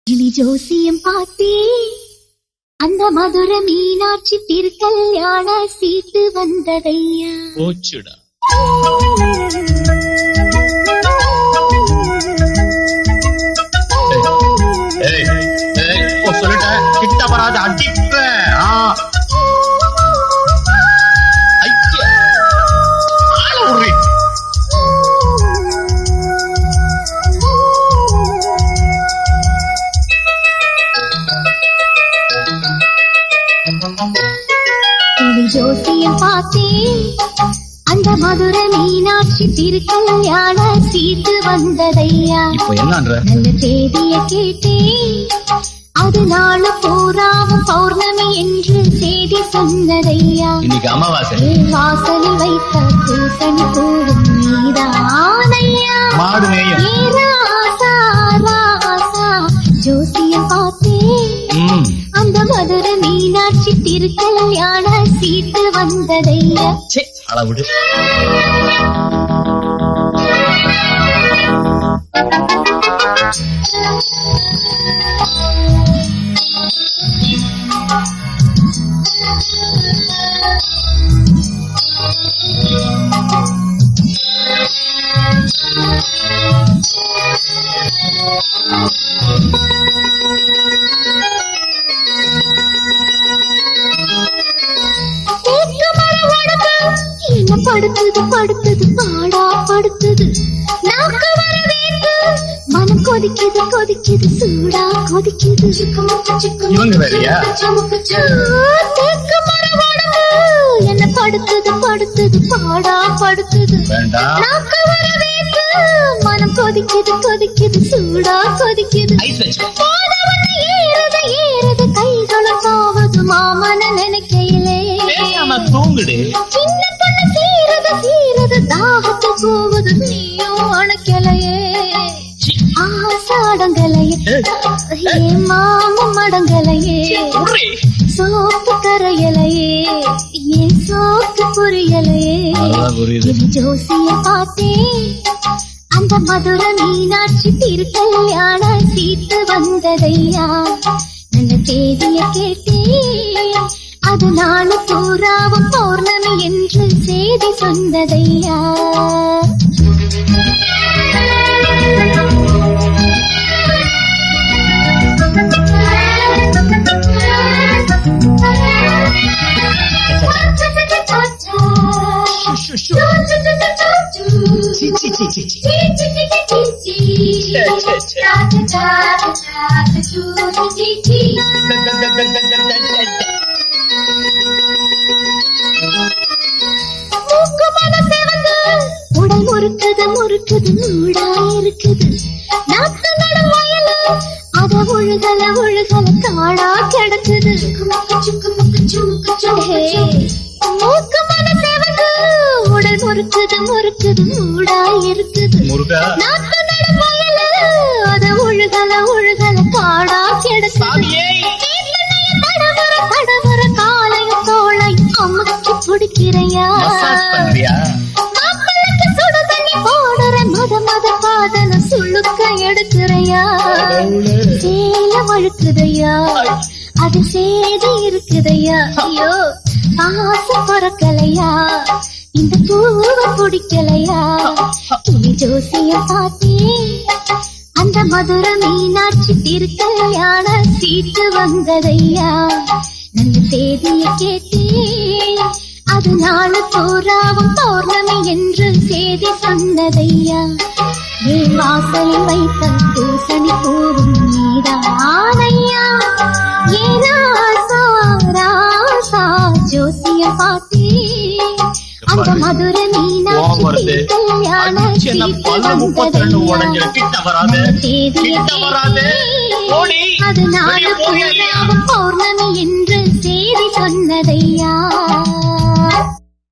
கிளி ஜோசியம் பார்த்தே அந்த மதுர மீனாட்சி திருக்கல்யாண சீட்டு வந்ததையா போச்சுடா ஏய், ஏய், இப்போ சொல்லிட்டேன் கிட்ட வராத அடிப்பேன் ஆ. ஐயா. ஆள விடுறி. கிளி ஜோசியம் பார்த்தே அந்த மதுர மீனாட்சி திருக்கல்யாண சீட்டு வந்ததையா இப்போ என்னன்ற நல்ல செய்திய கேட்டேன் அது நாளு பூராவும் பௌர்ணமி என்று செய்தி சொன்னதையா இன்னைக்கு அமாவாசை என் வாசலில் வைத்த பூசணி பூவும் நீதானையா மாடு மேயும் ஏ ராசா, ராசா, ஜோசியம் பார்த்தேன் ம் அந்த மதுர மீனாட்சி திருக்கல்யாண சீட்டு வந்ததையா சே ஆள விடு தேக்கு மரம் வடக்கு, என்ன படுத்துது படுத்துது பாடா படுத்துது நாக்கு வர வேர்த்து, மனம் கொதிக்குது கொதிக்குது சூடா கொதிக்குது இவங்க வேறயா? தேக்கு மரம் வடக்கு, என்ன படுத்துது படுத்துது பாடா படுத்துது வேண்டாம் நாக்கு வர வேர்த்து, மனம் கொதிக்குது கொதிக்குது சூடா கொதிக்குது ஐஸ் வச்சு போதவன ஏறுது ஏறுது கைகளும் தாவது மாமன நினைக்கையிலே பேசாம தூங்குடு சின்ன பொண்ணு சீரது சீரது தாகத்து போவது நீயும் அணைக்கலையே ஆசாடங்கலையே ஏ மாமம் அடங்கலையே விடுறி. சோப்பு கரையலையே ஏன் சோப்பு புரியலையே அதான் புரியுது. இது ஜோசிய பார்த்தேன் அந்த மதுர மீனாட்சி திருக்கல்யாண சீட்டு வந்ததையா நல்ல செய்திய கேட்டேன் அது நாளு பூராவும் பௌர்ணமி என்று செய்தி சொன்னதையா ஷு, ஷு. சி, சி, சி, சி, சி. ச்சே, ச்சே, ச்சே. மூக்குமன சிவந்து, உடல் முறுக்குது முறுக்குது நூடா இருக்குது நாத்து நடும் வயலு அத ஒழுகல ஒழுகல காடா கிடக்குது ஹே, மூக்குமன சிவந்து, உடல் முறுக்குது முறுக்குது நூடா இருக்குது முருகா நாத்து நடும் வயலு அத ஒழுகல ஒழுகல காடா கிடக்குது சாமியே தடவர தடவர காலையும் தோளையும் அமுக்கி பிடிக்கிறையா மசாஜ் பண்றியா மாப்பிள்ளைக்கு சுடு தண்ணி போடுற மத மத பாதன சுளுக்க எடுக்கிறையா சேல வழுக்குதையா அது சேதி இருக்குதையா ஐயோ பாசம் பறக்கலையா இந்த பூவை பிடிக்கலையா கிளி ஜோசிய பார்த்தேன் அந்த மதுர மீனாட்சி திருக்கல்யாண சீட்டு வந்ததையா நல்ல செய்திய கேட்டேன் அது நாளு பூராவும் பௌர்ணமி என்று செய்தி சொன்னதையா என் வாசலில் வைத்த பூசணி பூவும் நீதானையா ஏனாசா ராசா ஜோசிய பார்த்தேன் அந்த மதுர கோவம் வருது. மீனாட்சி கல்யாண அடிச்சு என்ன பல்லு முப்பத்தி ரெண்டு உடைஞ்ச கிட்ட வராது கிட்ட வராது ஓடி அது நாடு வெளிய போறியா இல்லையா? பௌர்ணமி என்று செய்தி சொன்னதையா